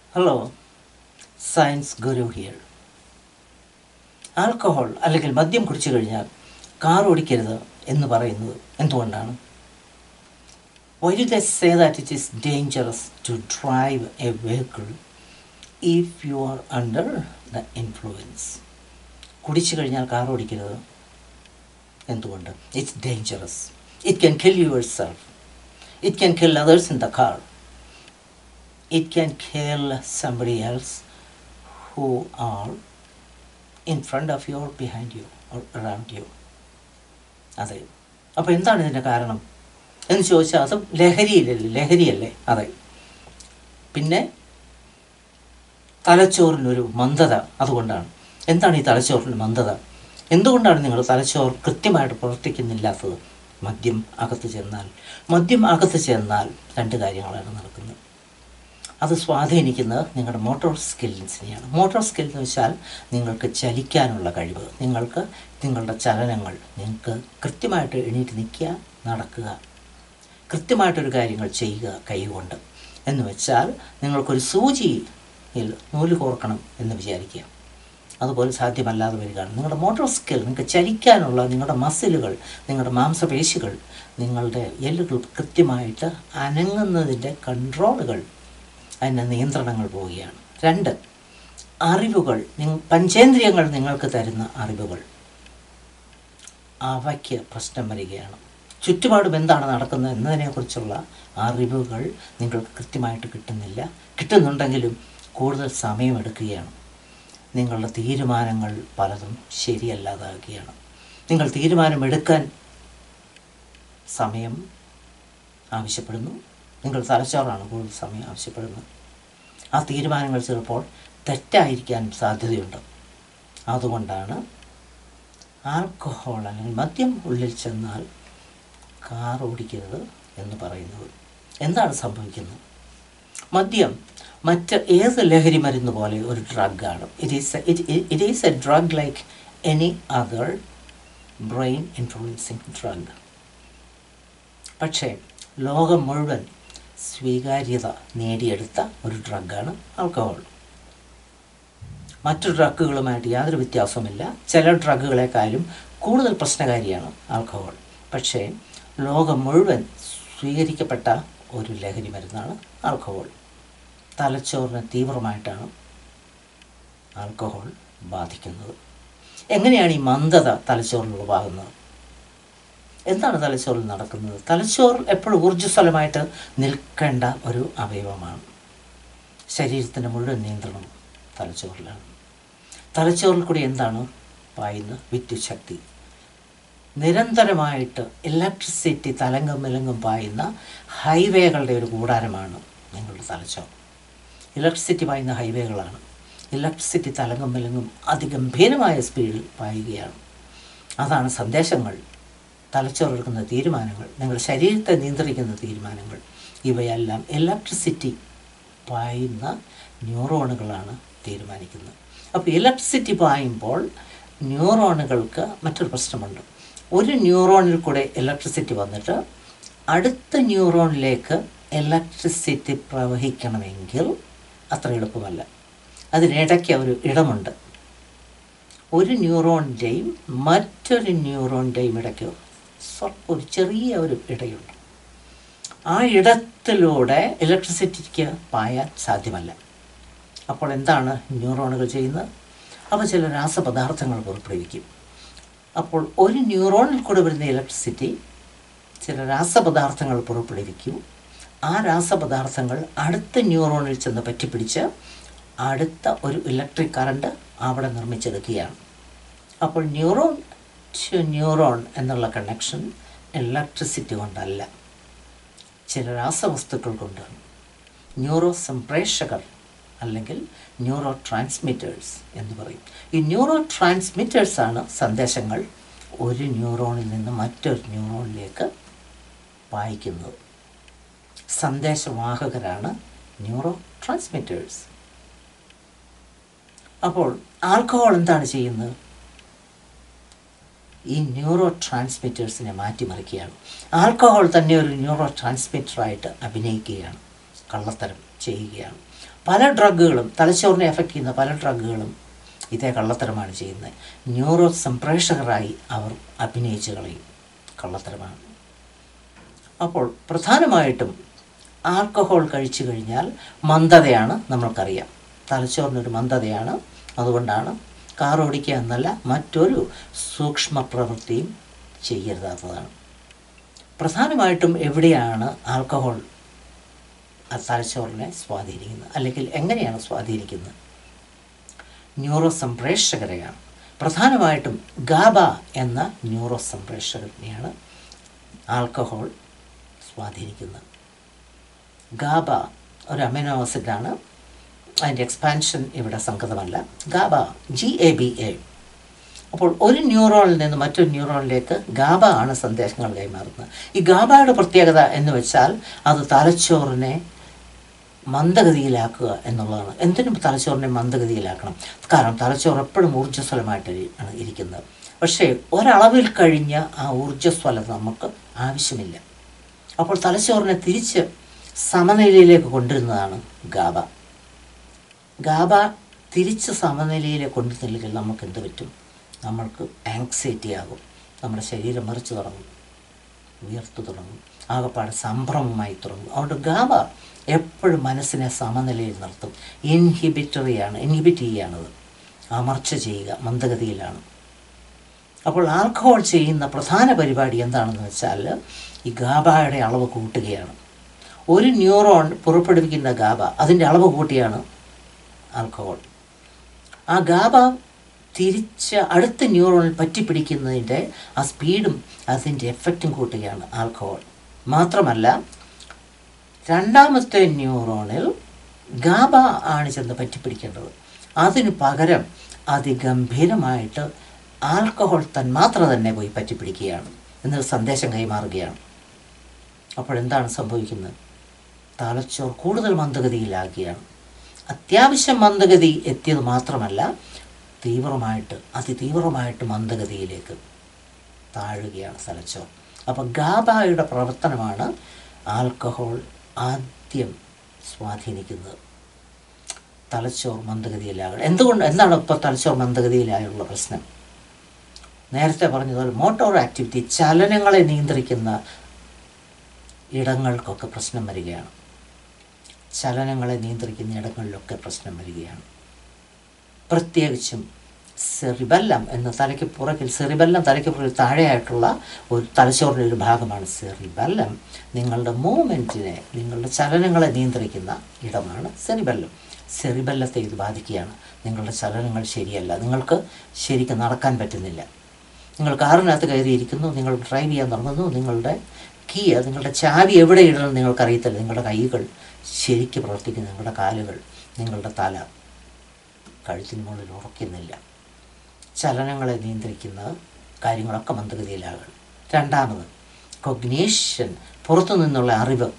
hello science Guru here alcohol അല്ലെങ്കിൽ മദ്യം കുടിച്ചു കഴിഞ്ഞാൽ കാർ ഓടിക്കരുത് എന്ന് പറയുന്നത് എന്തുകൊണ്ടാണ് why do the say that it is dangerous to drive a vehicle if you are under the influence കുടിച്ചു കഴിഞ്ഞാൽ കാർ ഓടിക്കരുത് എന്തുകൊണ്ട് it's dangerous it can kill yourself it can kill others in the car it can kill somebody else who are in front of you or behind you or around you അതെ അപ്പോൾ എന്താണ് ഇതിൻ്റെ കാരണം എന്ന് ചോദിച്ചാൽ അത് ലഹരിയിലല്ലേ ലഹരിയല്ലേ അതെ പിന്നെ തലച്ചോറിനൊരു മന്ദത അതുകൊണ്ടാണ് എന്താണ് ഈ തലച്ചോറിന് മന്ദത എന്തുകൊണ്ടാണ് നിങ്ങൾ തലച്ചോറ് കൃത്യമായിട്ട് പ്രവർത്തിക്കുന്നില്ലാത്തത് മദ്യം അകത്ത് ചെന്നാൽ മദ്യം അകത്ത് ചെന്നാൽ രണ്ട് കാര്യങ്ങളാണ് നടക്കുന്നത് അത് സ്വാധീനിക്കുന്നത് നിങ്ങളുടെ മോട്ടോർ സ്കിൽസിനെയാണ് മോട്ടോർ സ്കിൽ എന്ന് വെച്ചാൽ നിങ്ങൾക്ക് ചലിക്കാനുള്ള കഴിവ് നിങ്ങൾക്ക് നിങ്ങളുടെ ചലനങ്ങൾ നിങ്ങൾക്ക് കൃത്യമായിട്ട് എണീറ്റ് നിൽക്കുക നടക്കുക കൃത്യമായിട്ടൊരു കാര്യങ്ങൾ ചെയ്യുക കൈകൊണ്ട് എന്ന് വെച്ചാൽ നിങ്ങൾക്കൊരു സൂചിയിൽ നൂല് കോർക്കണം എന്ന് വിചാരിക്കുക അതുപോലെ സാധ്യമല്ലാതെ വരികയാണ് നിങ്ങളുടെ മോട്ടോർ സ്കിൽ നിങ്ങൾക്ക് ചലിക്കാനുള്ള നിങ്ങളുടെ മസിലുകൾ നിങ്ങളുടെ മാംസപേശികൾ നിങ്ങളുടെ എല്ലുകൾ കൃത്യമായിട്ട് അനങ്ങുന്നതിൻ്റെ കൺട്രോളുകൾ അതിൻ്റെ നിയന്ത്രണങ്ങൾ പോവുകയാണ് രണ്ട് അറിവുകൾ നിങ്ങ പഞ്ചേന്ദ്രിയങ്ങൾ നിങ്ങൾക്ക് തരുന്ന അറിവുകൾ അവയ്ക്ക് പ്രശ്നം വരികയാണ് ചുറ്റുപാടും എന്താണ് നടക്കുന്നത് എന്നതിനെക്കുറിച്ചുള്ള അറിവുകൾ നിങ്ങൾക്ക് കൃത്യമായിട്ട് കിട്ടുന്നില്ല കിട്ടുന്നുണ്ടെങ്കിലും കൂടുതൽ സമയമെടുക്കുകയാണ് നിങ്ങളുടെ തീരുമാനങ്ങൾ പലതും ശരിയല്ലാതാകുകയാണ് നിങ്ങൾ തീരുമാനമെടുക്കാൻ സമയം ആവശ്യപ്പെടുന്നു നിങ്ങൾ തലച്ചോറാണ് കൂടുതൽ സമയം ആവശ്യപ്പെടുന്നത് ആ തീരുമാനങ്ങൾ ചിലപ്പോൾ തെറ്റായിരിക്കാൻ സാധ്യതയുണ്ട് അതുകൊണ്ടാണ് ആൽക്കഹോൾ അല്ലെങ്കിൽ മദ്യം ഉള്ളിൽ ചെന്നാൽ കാർ ഓടിക്കരുത് എന്ന് പറയുന്നത് എന്താണ് സംഭവിക്കുന്നത് മദ്യം മറ്റ് ഏത് ലഹരി മരുന്ന് പോലെ ഒരു ഡ്രഗാണ് it is it is a drug like any other brain influencing drug പക്ഷേ ലോകം മുഴുവൻ സ്വീകാര്യത നേടിയെടുത്ത ഒരു ഡ്രഗാണ് ആൽക്കഹോൾ മറ്റു ഡ്രഗുകളുമായിട്ട് യാതൊരു വ്യത്യാസവുമില്ല ചില ഡ്രഗുകളെക്കാളും കൂടുതൽ പ്രശ്നകാരിയാണ് ആൽക്കഹോൾ പക്ഷേ ലോകം മുഴുവൻ സ്വീകരിക്കപ്പെട്ട ഒരു ലഹരി മരുന്നാണ് ആൽക്കഹോൾ തലച്ചോറിനെ തീവ്രമായിട്ടാണ് ആൽക്കഹോൾ ബാധിക്കുന്നത് എങ്ങനെയാണ് ഈ മന്ദത തലച്ചോറിൽ ഉളവാകുന്നത് എന്താണ് തലച്ചോറിൽ നടക്കുന്നത് തലച്ചോർ എപ്പോഴും ഊർജ്ജസ്വലമായിട്ട് നിൽക്കേണ്ട ഒരു അവയവമാണ് ശരീരത്തിൻ്റെ മുഴുവൻ നിയന്ത്രണം തലച്ചോറിലാണ് തലച്ചോറിൽ കൂടി എന്താണ് പായുന്ന വിദ്യുശക്തി നിരന്തരമായിട്ട് ഇലക്ട്രിസിറ്റി തലങ്കം വിലങ്കം പായുന്ന ഹൈവേകളുടെ ഒരു കൂടാരമാണ് നിങ്ങളുടെ തലച്ചോർ ഇലക്ട്രിസിറ്റി പായുന്ന ഹൈവേകളാണ് ഇലക്ട്രിസിറ്റി തലങ്കം വിലങ്കം അതിഗംഭീരമായ സ്പീഡിൽ പായുകയാണ് അതാണ് സന്ദേശങ്ങൾ തലച്ചോറെടുക്കുന്ന തീരുമാനങ്ങൾ നിങ്ങളുടെ ശരീരത്തെ നിയന്ത്രിക്കുന്ന തീരുമാനങ്ങൾ ഇവയെല്ലാം ഇലക്ട്രിസിറ്റി പായുന്ന ന്യൂറോണുകളാണ് തീരുമാനിക്കുന്നത് അപ്പോൾ ഇലക്ട്രിസിറ്റി പായുമ്പോൾ ന്യൂറോണുകൾക്ക് മറ്റൊരു പ്രശ്നമുണ്ട് ഒരു ന്യൂറോണിൽ കൂടെ ഇലക്ട്രിസിറ്റി വന്നിട്ട് അടുത്ത ന്യൂറോണിലേക്ക് ഇലക്ട്രിസിറ്റി പ്രവഹിക്കണമെങ്കിൽ അത്ര എളുപ്പമല്ല അതിനിടയ്ക്ക് ഒരു ഇടമുണ്ട് ഒരു ന്യൂറോണിൻ്റെയും മറ്റൊരു ന്യൂറോണിൻ്റെയും ഇടയ്ക്ക് സ്വല്പം ഒരു ചെറിയ ഒരു ഇടയുണ്ട് ആ ഇടത്തിലൂടെ ഇലക്ട്രിസിറ്റിക്ക് പായാൻ സാധ്യമല്ല അപ്പോൾ എന്താണ് ന്യൂറോണുകൾ ചെയ്യുന്നത് അവ ചില രാസപദാർത്ഥങ്ങൾ പുറപ്പെടുവിക്കും അപ്പോൾ ഒരു ന്യൂറോണിൽ കൂടെ വരുന്ന ഇലക്ട്രിസിറ്റി ചില രാസപദാർത്ഥങ്ങൾ പുറപ്പെടുവിക്കും ആ രാസപദാർത്ഥങ്ങൾ അടുത്ത ന്യൂറോണിൽ ചെന്ന് പറ്റിപ്പിടിച്ച് അടുത്ത ഒരു ഇലക്ട്രിക് കറണ്ട് അവിടെ നിർമ്മിച്ചെടുക്കുകയാണ് അപ്പോൾ ന്യൂറോൺ ടു ന്യൂറോൺ എന്നുള്ള കണക്ഷൻ ഇലക്ട്രിസിറ്റി കൊണ്ടല്ല ചില രാസവസ്തുക്കൾ കൊണ്ടാണ് ന്യൂറോ സംപ്രേഷകർ അല്ലെങ്കിൽ ന്യൂറോ ട്രാൻസ്മിറ്റേഴ്സ് എന്ന് പറയും ഈ ന്യൂറോ ട്രാൻസ്മിറ്റേഴ്സാണ് സന്ദേശങ്ങൾ ഒരു ന്യൂറോണിൽ നിന്ന് മറ്റൊരു ന്യൂറോണിലേക്ക് വായിക്കുന്നത് സന്ദേശവാഹകരാണ് ന്യൂറോ ട്രാൻസ്മിറ്റേഴ്സ് അപ്പോൾ ആൽക്കഹോൾ എന്താണ് ചെയ്യുന്നത് ഈ ന്യൂറോ ട്രാൻസ്മിറ്റേഴ്സിനെ മാറ്റിമറിക്കുകയാണ് ആൽക്കഹോൾ തന്നെ ഒരു ന്യൂറോ ട്രാൻസ്മിറ്ററായിട്ട് അഭിനയിക്കുകയാണ് കള്ളത്തരം ചെയ്യുകയാണ് പല ഡ്രഗുകളും തലച്ചോറിനെ എഫക്റ്റ് ചെയ്യുന്ന പല ഡ്രഗുകളും ഇതേ കള്ളത്തരമാണ് ചെയ്യുന്നത് ന്യൂറോ സംപ്രേഷകരായി അവർ അഭിനയിച്ച് കളയും കള്ളത്തരമാണ് അപ്പോൾ പ്രധാനമായിട്ടും ആൽക്കഹോൾ കഴിച്ചു കഴിഞ്ഞാൽ മന്ദതയാണ് നമ്മൾക്കറിയാം തലച്ചോറിനൊരു മന്ദതയാണ് അതുകൊണ്ടാണ് കാർ ഓടിക്കുക എന്നല്ല മറ്റൊരു സൂക്ഷ്മ പ്രവൃത്തിയും ചെയ്യരുതാത്തതാണ് പ്രധാനമായിട്ടും എവിടെയാണ് ആൽക്കഹോൾ ആ തലച്ചോറിനെ സ്വാധീനിക്കുന്നത് അല്ലെങ്കിൽ എങ്ങനെയാണ് സ്വാധീനിക്കുന്നത് ന്യൂറോ സംപ്രേഷകരെയാണ് പ്രധാനമായിട്ടും ഗാബ എന്ന ന്യൂറോ സംപ്രേഷകനെയാണ് ആൽക്കഹോൾ സ്വാധീനിക്കുന്നത് ഗാബ ഒരു അമിനോ ആസിഡാണ് അതിൻ്റെ എക്സ്പാൻഷൻ ഇവിടെ സംഗതമല്ല GABA G A B A അപ്പോൾ ഒരു ന്യൂറോണിൽ നിന്ന് മറ്റൊരു ന്യൂറോണിലേക്ക് ഗാബ ആണ് സന്ദേശങ്ങൾ കൈമാറുന്നത് ഈ ഗാബയുടെ പ്രത്യേകത എന്ന് വെച്ചാൽ അത് തലച്ചോറിനെ മന്ദഗതിയിലാക്കുക എന്നുള്ളതാണ് എന്തിനും തലച്ചോറിനെ മന്ദഗതിയിലാക്കണം കാരണം തലച്ചോറ് എപ്പോഴും ഊർജ്ജസ്വലമായിട്ട് ആണ് ഇരിക്കുന്നത് പക്ഷേ ഒരളവിൽ കഴിഞ്ഞ ആ ഊർജ്ജസ്വലത നമുക്ക് ആവശ്യമില്ല അപ്പോൾ തലച്ചോറിനെ തിരിച്ച് സമനിലയിലേക്ക് കൊണ്ടുവരുന്നതാണ് ഗാബ ഗാബ തിരിച്ച് സമനിലയിലേക്ക് കൊണ്ടുവന്നില്ലെങ്കിൽ നമുക്ക് എന്ത് പറ്റും നമ്മൾക്ക് ആങ്സൈറ്റി ആകും നമ്മുടെ ശരീരം മറിച്ച് തുടങ്ങും ഉയർത്തു തുടങ്ങും ആകപ്പാട് സംഭ്രമമായി തുടങ്ങും അതുകൊണ്ട് ഗാബ എപ്പോഴും മനസ്സിനെ സമനിലയിൽ നിർത്തും ഇൻഹിബിറ്ററിയാണ് ഇൻഹിബിറ്റ് ചെയ്യുകയാണത് അമർച്ച ചെയ്യുക മന്ദഗതിയിലാണ് അപ്പോൾ ആൽക്കഹോൾ ചെയ്യുന്ന പ്രധാന പരിപാടി എന്താണെന്ന് വെച്ചാൽ ഈ ഗാബയുടെ അളവ് കൂട്ടുകയാണ് ഒരു ന്യൂറോൺ പുറപ്പെടുവിക്കുന്ന ഗാബ അതിൻ്റെ അളവ് കൂട്ടിയാണ് ആൽക്കഹോൾ ആ ഗാബ തിരിച്ച് അടുത്ത ന്യൂറോണിൽ പറ്റിപ്പിടിക്കുന്നതിൻ്റെ ആ സ്പീഡും അതിൻ്റെ എഫക്റ്റും കൂട്ടുകയാണ് ആൽക്കഹോൾ മാത്രമല്ല രണ്ടാമത്തെ ന്യൂറോണിൽ ഗാബ ആണ് ചെന്ന് പറ്റിപ്പിടിക്കേണ്ടത് അതിന് പകരം അതിഗംഭീരമായിട്ട് ആൽക്കഹോൾ തന്മാത്ര തന്നെ പോയി പറ്റിപ്പിടിക്കുകയാണ് എന്നൊരു സന്ദേശം കൈമാറുകയാണ് അപ്പോഴെന്താണ് സംഭവിക്കുന്നത് തലച്ചോർ കൂടുതൽ മന്ദഗതിയിലാക്കുകയാണ് അത്യാവശ്യം മന്ദഗതി എത്തിയത് മാത്രമല്ല തീവ്രമായിട്ട് അതിതീവ്രമായിട്ട് മന്ദഗതിയിലേക്ക് താഴുകയാണ് തലച്ചോർ അപ്പോൾ ഗാബായുടെ പ്രവർത്തനമാണ് ആൽക്കഹോൾ ആദ്യം സ്വാധീനിക്കുന്നത് തലച്ചോർ മന്ദഗതിയിലാകണം എന്തുകൊണ്ട് എന്താണ് ഇപ്പോൾ തലച്ചോർ മന്ദഗതിയിലായുള്ള പ്രശ്നം നേരത്തെ പറഞ്ഞതുപോലെ മോട്ടോർ ആക്ടിവിറ്റി ചലനങ്ങളെ നിയന്ത്രിക്കുന്ന ഇടങ്ങൾക്കൊക്കെ പ്രശ്നം വരികയാണ് ചലനങ്ങളെ നിയന്ത്രിക്കുന്ന ഇടങ്ങളിലൊക്കെ പ്രശ്നം വരികയാണ് പ്രത്യേകിച്ചും സെറിബെല്ലം എന്ന തലയ്ക്ക് പുറകിൽ സെറിബെല്ലം തലയ്ക്ക് പുറകിൽ താഴെയായിട്ടുള്ള ഒരു തലച്ചോറിൻ്റെ ഒരു ഭാഗമാണ് സെറിബെല്ലം നിങ്ങളുടെ മൂവ്മെൻറ്റിനെ നിങ്ങളുടെ ചലനങ്ങളെ നിയന്ത്രിക്കുന്ന ഇടമാണ് സെറിബെല്ലം സെറിബെല്ലത്തെ ഇത് ബാധിക്കുകയാണ് നിങ്ങളുടെ ചലനങ്ങൾ ശരിയല്ല നിങ്ങൾക്ക് ശരിക്കും നടക്കാൻ പറ്റുന്നില്ല നിങ്ങൾ കാറിനകത്ത് കയറിയിരിക്കുന്നു നിങ്ങൾ ഡ്രൈവ് ചെയ്യാൻ തുടങ്ങുന്നു നിങ്ങളുടെ കീ നിങ്ങളുടെ ചാവി എവിടെ ഇടണം നിങ്ങൾക്കറിയത്തില്ല നിങ്ങളുടെ കൈകൾ ശരിക്ക് പ്രവർത്തിക്കുന്നു നിങ്ങളുടെ കാലുകൾ നിങ്ങളുടെ തല കഴുത്തിന് മുകളിൽ ഉറക്കുന്നില്ല ചലനങ്ങളെ നിയന്ത്രിക്കുന്ന കാര്യങ്ങളൊക്കെ മന്ദഗതിയിലാകണം രണ്ടാമത് കൊഗ്നേഷൻ പുറത്തു നിന്നുള്ള അറിവ്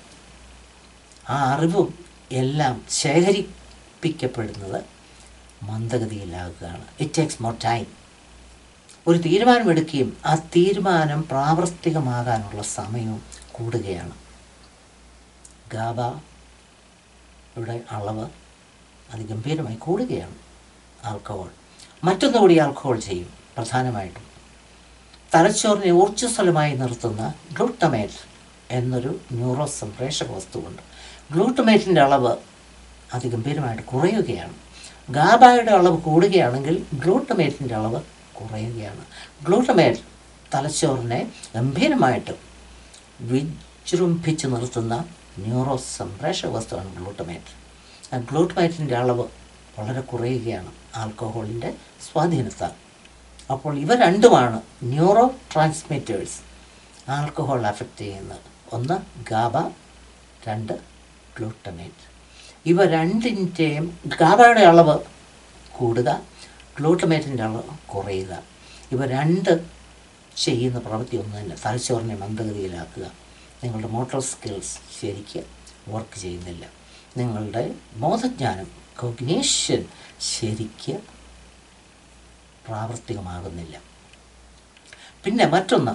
ആ അറിവും എല്ലാം ശേഖരിപ്പിക്കപ്പെടുന്നത് മന്ദഗതിയിലാകുകയാണ് ഇറ്റ് ടേക്സ് മോർ ടൈം ഒരു തീരുമാനമെടുക്കുകയും ആ തീരുമാനം പ്രാവർത്തികമാകാനുള്ള സമയവും കൂടുകയാണ് ഗാബ യുടെ അളവ് അതിഗംഭീരമായി കൂടുകയാണ് ആൽക്കഹോൾ മറ്റൊന്നുകൂടി ആൽക്കഹോൾ ചെയ്യും പ്രധാനമായിട്ടും തലച്ചോറിനെ ഊർജ്ജസ്വലമായി നിർത്തുന്ന ഗ്ലൂട്ടമേറ്റ് എന്നൊരു ന്യൂറോ സംപ്രേഷക വസ്തുവുണ്ട് ഗ്ലൂട്ടമേറ്റിൻ്റെ അളവ് അതിഗംഭീരമായിട്ട് കുറയുകയാണ് ഗാബായുടെ അളവ് കൂടുകയാണെങ്കിൽ ഗ്ലൂട്ടമേറ്റിൻ്റെ അളവ് കുറയുകയാണ് ഗ്ലൂട്ടമേറ്റ് തലച്ചോറിനെ ഗംഭീരമായിട്ട് വിജൃംഭിച്ച് നിർത്തുന്ന ന്യൂറോ സംപ്രേഷക വസ്തുവാണ് ഗ്ലൂട്ടമേറ്റ് ആ ഗ്ലൂട്ടമേറ്റിൻ്റെ അളവ് വളരെ കുറയുകയാണ് ആൽക്കഹോളിൻ്റെ സ്വാധീനത്താൽ അപ്പോൾ ഇവ രണ്ടുമാണ് ന്യൂറോ ട്രാൻസ്മിറ്റേഴ്സ് ആൽക്കഹോൾ അഫക്റ്റ് ചെയ്യുന്നത് ഒന്ന് ഗാബ രണ്ട് ഗ്ലൂട്ടമേറ്റ് ഇവ രണ്ടിൻ്റെയും ഗാബയുടെ അളവ് കൂടുക ഗ്ലൂട്ടമേറ്റിൻ്റെ അളവ് കുറയുക ഇവ രണ്ട് ചെയ്യുന്ന പ്രവൃത്തി ഒന്ന് തന്നെ തലച്ചോറിനെ മന്ദഗതിയിലാക്കുക നിങ്ങളുടെ മോട്ടോർ സ്കിൽസ് ശരിക്ക് വർക്ക് ചെയ്യുന്നില്ല നിങ്ങളുടെ ബോധജ്ഞാനം കൊഗ്നേഷൻ ശരിക്ക് പ്രാവർത്തികമാകുന്നില്ല പിന്നെ മറ്റൊന്ന്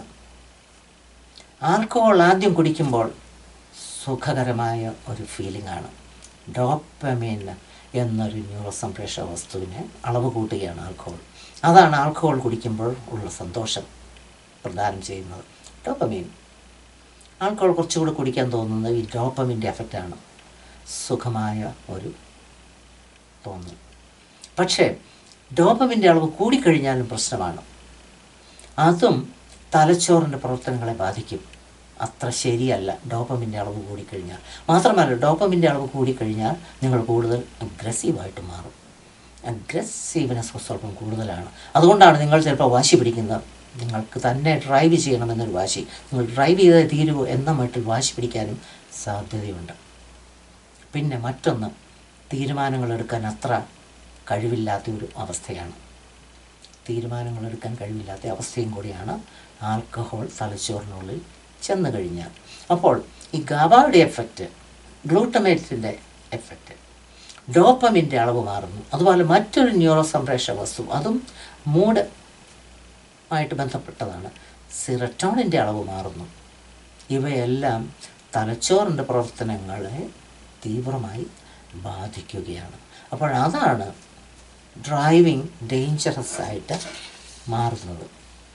ആൽക്കഹോൾ ആദ്യം കുടിക്കുമ്പോൾ സുഖകരമായ ഒരു ഫീലിംഗ് ആണ് ഡോപ്പമീൻ എന്നൊരു ന്യൂറോ സംപ്രേഷക വസ്തുവിനെ അളവ് കൂട്ടുകയാണ് ആൽക്കഹോൾ അതാണ് ആൽക്കഹോൾ കുടിക്കുമ്പോൾ ഉള്ള സന്തോഷം പ്രദാനം ചെയ്യുന്നത് ഡോപ്പമീൻ ആൾക്കാർ കുറച്ചുകൂടി കുടിക്കാൻ തോന്നുന്നത് ഈ ഡോപ്പമിൻ്റെ എഫക്റ്റാണ് സുഖമായ ഒരു തോന്നൽ പക്ഷേ ഡോപ്പമിൻ്റെ അളവ് കൂടിക്കഴിഞ്ഞാലും പ്രശ്നമാണ് അതും തലച്ചോറിൻ്റെ പ്രവർത്തനങ്ങളെ ബാധിക്കും അത്ര ശരിയല്ല ഡോപ്പമിൻ്റെ അളവ് കൂടിക്കഴിഞ്ഞാൽ മാത്രമല്ല ഡോപ്പമിൻ്റെ അളവ് കൂടിക്കഴിഞ്ഞാൽ നിങ്ങൾ കൂടുതൽ അഗ്രസീവായിട്ട് മാറും അഗ്രസീവ്നെസ് സ്വല്പം കൂടുതലാണ് അതുകൊണ്ടാണ് നിങ്ങൾ ചിലപ്പോൾ വാശി പിടിക്കുന്നത് നിങ്ങൾക്ക് തന്നെ ഡ്രൈവ് ചെയ്യണമെന്നൊരു വാശി നിങ്ങൾ ഡ്രൈവ് ചെയ്തേ തീരുവോ എന്ന മട്ടിൽ വാശി പിടിക്കാനും സാധ്യതയുണ്ട് പിന്നെ മറ്റൊന്ന് തീരുമാനങ്ങൾ എടുക്കാൻ അത്ര കഴിവില്ലാത്ത ഒരു അവസ്ഥയാണ് തീരുമാനങ്ങൾ എടുക്കാൻ കഴിവില്ലാത്ത അവസ്ഥയും കൂടിയാണ് ആൽക്കഹോൾ തലച്ചോറിനുള്ളിൽ ചെന്ന് കഴിഞ്ഞാൽ അപ്പോൾ ഈ ഗാബയുടെ എഫക്റ്റ് ഗ്ലൂട്ടമേറ്റിൻ്റെ എഫക്റ്റ് ഡോപ്പമിൻ്റെ അളവ് മാറുന്നു അതുപോലെ മറ്റൊരു ന്യൂറോ സംപ്രേഷക വസ്തു അതും മൂഡ് ആയിട്ട് ബന്ധപ്പെട്ടതാണ് സിറട്ടോണിൻ്റെ അളവ് മാറുന്നു ഇവയെല്ലാം തലച്ചോറിൻ്റെ പ്രവർത്തനങ്ങളെ തീവ്രമായി ബാധിക്കുകയാണ് അപ്പോൾ അതാണ് ഡ്രൈവിംഗ് ഡേഞ്ചറസ് ആയിട്ട് മാറുന്നത്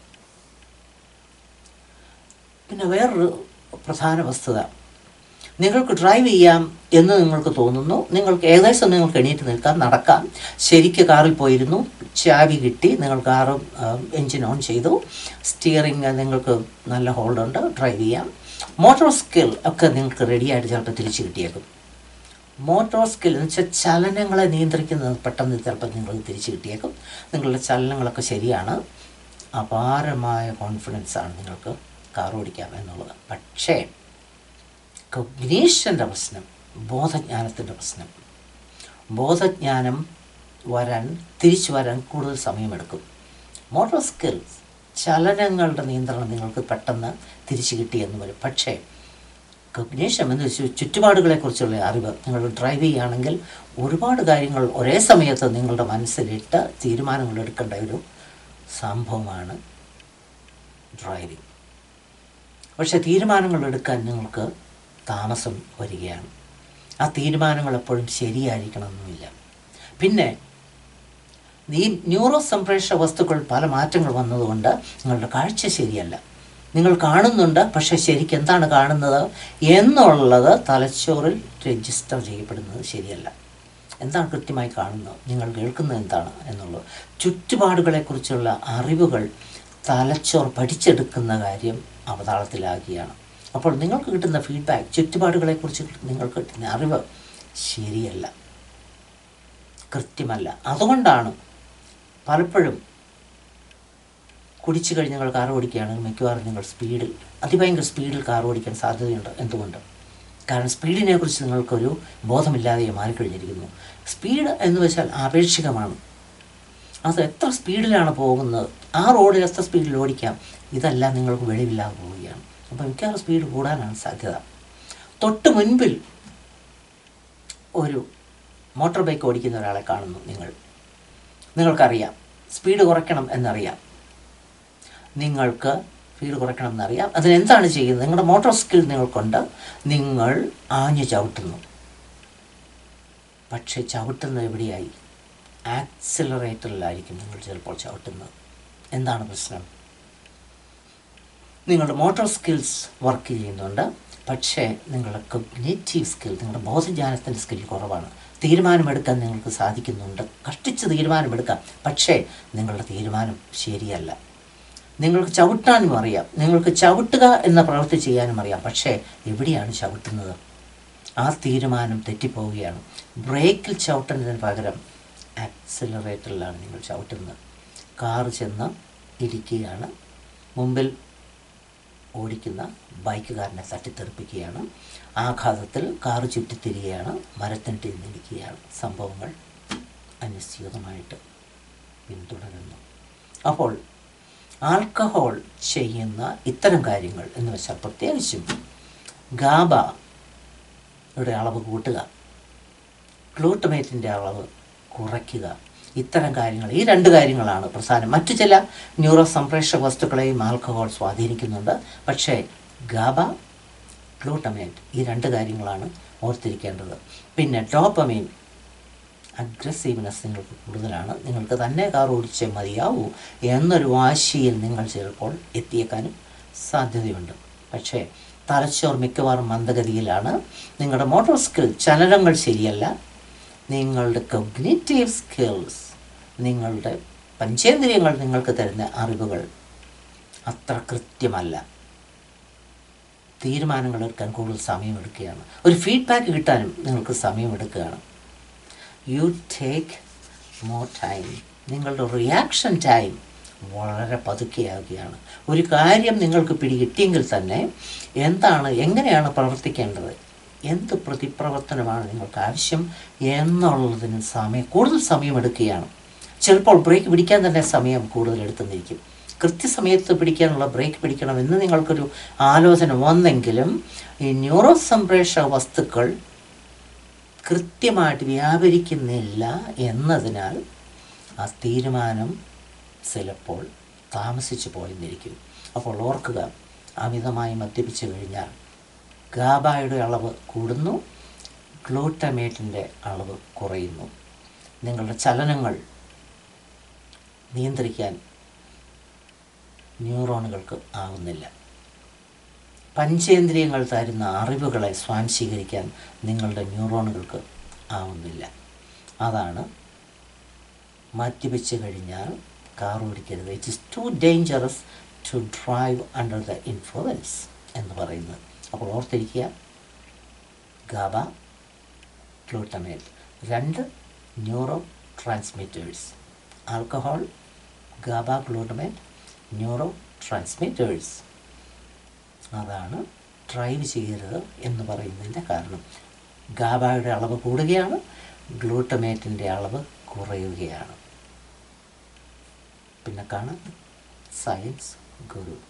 പിന്നെ വേറൊരു പ്രധാന വസ്തുത നിങ്ങൾക്ക് ഡ്രൈവ് ചെയ്യാം എന്ന് നിങ്ങൾക്ക് തോന്നുന്നു നിങ്ങൾക്ക് ഏകദേശം നിങ്ങൾക്ക് എണീറ്റ് നിൽക്കാം നടക്കാം ശരിക്ക് കാറിൽ പോയിരുന്നു ചാവി കിട്ടി നിങ്ങൾ കാറ് എൻജിൻ ഓൺ ചെയ്തു സ്റ്റിയറിംഗ് നിങ്ങൾക്ക് നല്ല ഹോൾഡുണ്ട് ഡ്രൈവ് ചെയ്യാം മോട്ടോർ സ്കിൽ ഒക്കെ നിങ്ങൾക്ക് റെഡിയായിട്ട് ചിലപ്പോൾ തിരിച്ചു കിട്ടിയേക്കും മോട്ടോർ സ്കിൽ എന്ന് വെച്ചാൽ ചലനങ്ങളെ നിയന്ത്രിക്കുന്നത് പെട്ടെന്ന് ചിലപ്പോൾ നിങ്ങൾക്ക് തിരിച്ചു കിട്ടിയേക്കും നിങ്ങളുടെ ചലനങ്ങളൊക്കെ ശരിയാണ് അപാരമായ കോൺഫിഡൻസ് ആണ് നിങ്ങൾക്ക് കാർ ഓടിക്കാം എന്നുള്ളത് പക്ഷേ കൊഗ്നീഷൻ്റെ പ്രശ്നം ബോധജ്ഞാനത്തിൻ്റെ പ്രശ്നം ബോധജ്ഞാനം വരാൻ തിരിച്ചു വരാൻ കൂടുതൽ സമയമെടുക്കും മോട്ടോർ സ്കിൽസ് ചലനങ്ങളുടെ നിയന്ത്രണം നിങ്ങൾക്ക് പെട്ടെന്ന് തിരിച്ചു കിട്ടിയെന്ന് വരും പക്ഷേ കൊഗ്നീഷൻ എന്ന് വെച്ചാൽ ചുറ്റുപാടുകളെക്കുറിച്ചുള്ള അറിവ് നിങ്ങൾ ഡ്രൈവ് ചെയ്യുകയാണെങ്കിൽ ഒരുപാട് കാര്യങ്ങൾ ഒരേ സമയത്ത് നിങ്ങളുടെ മനസ്സിലിട്ട് തീരുമാനങ്ങൾ എടുക്കേണ്ട ഒരു സംഭവമാണ് ഡ്രൈവിംഗ് പക്ഷെ തീരുമാനങ്ങൾ എടുക്കാൻ നിങ്ങൾക്ക് താമസം വരികയാണ് ആ തീരുമാനങ്ങൾ എപ്പോഴും ശരിയായിരിക്കണമെന്നില്ല പിന്നെ ഈ ന്യൂറോ സംപ്രേഷ വസ്തുക്കൾ പല മാറ്റങ്ങൾ വന്നതുകൊണ്ട് നിങ്ങളുടെ കാഴ്ച ശരിയല്ല നിങ്ങൾ കാണുന്നുണ്ട് പക്ഷെ ശരിക്കും എന്താണ് കാണുന്നത് എന്നുള്ളത് തലച്ചോറിൽ രജിസ്റ്റർ ചെയ്യപ്പെടുന്നത് ശരിയല്ല എന്താണ് കൃത്യമായി കാണുന്നത് നിങ്ങൾ കേൾക്കുന്നത് എന്താണ് എന്നുള്ളത് ചുറ്റുപാടുകളെക്കുറിച്ചുള്ള അറിവുകൾ തലച്ചോർ പഠിച്ചെടുക്കുന്ന കാര്യം അവതാളത്തിലാകുകയാണ് അപ്പോൾ നിങ്ങൾക്ക് കിട്ടുന്ന ഫീഡ്ബാക്ക് ചുറ്റുപാടുകളെക്കുറിച്ച് നിങ്ങൾക്ക് കിട്ടുന്ന അറിവ് ശരിയല്ല കൃത്യമല്ല അതുകൊണ്ടാണ് പലപ്പോഴും കുടിച്ചു കഴിഞ്ഞ് നിങ്ങൾ കാർ ഓടിക്കുകയാണെങ്കിൽ മിക്കവാറും നിങ്ങൾ സ്പീഡിൽ അതിഭയങ്കര സ്പീഡിൽ കാർ ഓടിക്കാൻ സാധ്യതയുണ്ട് എന്തുകൊണ്ട് കാരണം സ്പീഡിനെ കുറിച്ച് നിങ്ങൾക്കൊരു ബോധമില്ലാതെ മാറിക്കഴിഞ്ഞിരിക്കുന്നു സ്പീഡ് എന്ന് വെച്ചാൽ ആപേക്ഷികമാണ് അത് എത്ര സ്പീഡിലാണ് പോകുന്നത് ആ റോഡിൽ എത്ര സ്പീഡിൽ ഓടിക്കാം ഇതെല്ലാം നിങ്ങൾക്ക് വെളിവില്ലാതെ പോവുകയാണ് അപ്പോൾ മിക്കവാറും സ്പീഡ് കൂടാനാണ് സാധ്യത തൊട്ട് മുൻപിൽ ഒരു മോട്ടോർ ബൈക്ക് ഓടിക്കുന്ന ഒരാളെ കാണുന്നു നിങ്ങൾ നിങ്ങൾക്കറിയാം സ്പീഡ് കുറയ്ക്കണം എന്നറിയാം നിങ്ങൾക്ക് സ്പീഡ് കുറയ്ക്കണം എന്നറിയാം അതിനെന്താണ് ചെയ്യുന്നത് നിങ്ങളുടെ മോട്ടോർ സ്കിൽ നിങ്ങൾക്കുണ്ട് നിങ്ങൾ ആഞ്ഞു ചവിട്ടുന്നു പക്ഷേ ചവിട്ടുന്നത് എവിടെയായി ആക്സിലറേറ്ററിലായിരിക്കും നിങ്ങൾ ചിലപ്പോൾ ചവിട്ടുന്നത് എന്താണ് പ്രശ്നം നിങ്ങളുടെ മോട്ടോർ സ്കിൽസ് വർക്ക് ചെയ്യുന്നുണ്ട് പക്ഷേ നിങ്ങളുടെ കൊഗ്നേറ്റീവ് സ്കിൽ നിങ്ങളുടെ ബോധജ്ഞാനത്തിൻ്റെ സ്കിൽ കുറവാണ് തീരുമാനമെടുക്കാൻ നിങ്ങൾക്ക് സാധിക്കുന്നുണ്ട് കഷ്ടിച്ച് തീരുമാനമെടുക്കാം പക്ഷേ നിങ്ങളുടെ തീരുമാനം ശരിയല്ല നിങ്ങൾക്ക് ചവിട്ടാനും അറിയാം നിങ്ങൾക്ക് ചവിട്ടുക എന്ന പ്രവൃത്തി ചെയ്യാനും അറിയാം പക്ഷേ എവിടെയാണ് ചവിട്ടുന്നത് ആ തീരുമാനം തെറ്റിപ്പോവുകയാണ് ബ്രേക്കിൽ ചവിട്ടുന്നതിന് പകരം ആക്സിലറേറ്ററിലാണ് നിങ്ങൾ ചവിട്ടുന്നത് കാർ ചെന്ന് ഇടിക്കുകയാണ് മുമ്പിൽ ഓടിക്കുന്ന ബൈക്കുകാരനെ തട്ടിത്തെറിപ്പിക്കുകയാണ് ആഘാതത്തിൽ കാറ് ചുറ്റിത്തിരികയാണ് മരത്തിന് തിരിഞ്ഞിരിക്കുകയാണ് സംഭവങ്ങൾ അനിശ്ചിതമായിട്ട് പിന്തുടരുന്നു അപ്പോൾ ആൽക്കഹോൾ ചെയ്യുന്ന ഇത്തരം കാര്യങ്ങൾ എന്ന് വെച്ചാൽ പ്രത്യേകിച്ചും ഗാബയുടെ അളവ് കൂട്ടുക ഗ്ലൂട്ടമേറ്റിൻ്റെ അളവ് കുറയ്ക്കുക ഇത്തരം കാര്യങ്ങൾ ഈ രണ്ട് കാര്യങ്ങളാണ് പ്രധാനം മറ്റു ചില ന്യൂറോ സംപ്രേഷക വസ്തുക്കളെയും ആൽക്കഹോൾ സ്വാധീനിക്കുന്നുണ്ട് പക്ഷേ ഗാബ ഗ്ലൂട്ടമേറ്റ് ഈ രണ്ട് കാര്യങ്ങളാണ് ഓർത്തിരിക്കേണ്ടത് പിന്നെ ഡോപ്പമീൻ അഗ്രസീവ്നെസ് നിങ്ങൾക്ക് കൂടുതലാണ് നിങ്ങൾക്ക് തന്നെ കാർ ഓടിച്ചേ മതിയാവൂ എന്നൊരു വാശിയിൽ നിങ്ങൾ ചിലപ്പോൾ എത്തിയേക്കാനും സാധ്യതയുണ്ട് പക്ഷേ തലച്ചോർ മിക്കവാറും മന്ദഗതിയിലാണ് നിങ്ങളുടെ മോട്ടോർ സ്കിൽ ചലനങ്ങൾ ശരിയല്ല നിങ്ങളുടെ കൊഗ്നേറ്റീവ് സ്കിൽസ് നിങ്ങളുടെ പഞ്ചേന്ദ്രിയങ്ങൾ നിങ്ങൾക്ക് തരുന്ന അറിവുകൾ അത്ര കൃത്യമല്ല തീരുമാനങ്ങൾ എടുക്കാൻ കൂടുതൽ സമയമെടുക്കുകയാണ് ഒരു ഫീഡ്ബാക്ക് കിട്ടാനും നിങ്ങൾക്ക് സമയമെടുക്കുകയാണ് യു ടേക്ക് മോർ ടൈം നിങ്ങളുടെ റിയാക്ഷൻ ടൈം വളരെ പതുക്കെയാവുകയാണ് ഒരു കാര്യം നിങ്ങൾക്ക് പിടികിട്ടിയെങ്കിൽ തന്നെ എന്താണ് എങ്ങനെയാണ് പ്രവർത്തിക്കേണ്ടത് എന്ത് പ്രതിപ്രവർത്തനമാണ് നിങ്ങൾക്ക് ആവശ്യം എന്നുള്ളതിന് സമയം കൂടുതൽ സമയമെടുക്കുകയാണ് ചിലപ്പോൾ ബ്രേക്ക് പിടിക്കാൻ തന്നെ സമയം കൂടുതൽ എടുത്തെന്നിരിക്കും കൃത്യസമയത്ത് പിടിക്കാനുള്ള ബ്രേക്ക് പിടിക്കണമെന്ന് നിങ്ങൾക്കൊരു ആലോചന വന്നെങ്കിലും ഈ ന്യൂറോ സംപ്രേഷക വസ്തുക്കൾ കൃത്യമായിട്ട് വ്യാപരിക്കുന്നില്ല എന്നതിനാൽ ആ തീരുമാനം ചിലപ്പോൾ താമസിച്ചു പോയെന്നിരിക്കും അപ്പോൾ ഓർക്കുക അമിതമായി മദ്യപിച്ചു കഴിഞ്ഞാൽ ഗാബായുടെ അളവ് കൂടുന്നു ഗ്ലൂട്ടമേറ്റിൻ്റെ അളവ് കുറയുന്നു നിങ്ങളുടെ ചലനങ്ങൾ നിയന്ത്രിക്കാൻ ന്യൂറോണുകൾക്ക് ആവുന്നില്ല പഞ്ചേന്ദ്രിയങ്ങൾ തരുന്ന അറിവുകളെ സ്വാംശീകരിക്കാൻ നിങ്ങളുടെ ന്യൂറോണുകൾക്ക് ആവുന്നില്ല അതാണ് മദ്യപിച്ച് കഴിഞ്ഞാൽ കാർ ഓടിക്കരുത് it is too dangerous to drive under the influence എന്ന് പറയുന്നത് അപ്പോൾ ഓർത്തിരിക്കുക ഗാബ ഗ്ലൂട്ടമേറ്റ് രണ്ട് neurotransmitters alcohol GABA glutamate neurotransmitters അതാണ് ഡ്രൈവ് ചെയ്യരുത് എന്ന് പറയുന്നതിൻ്റെ കാരണം ഗാബയുടെ അളവ് കൂടുകയാണ് ഗ്ലൂട്ടമേറ്റിൻ്റെ അളവ് കുറയുകയാണ് പിന്നെ കാണാം സയൻസ് ഗുരു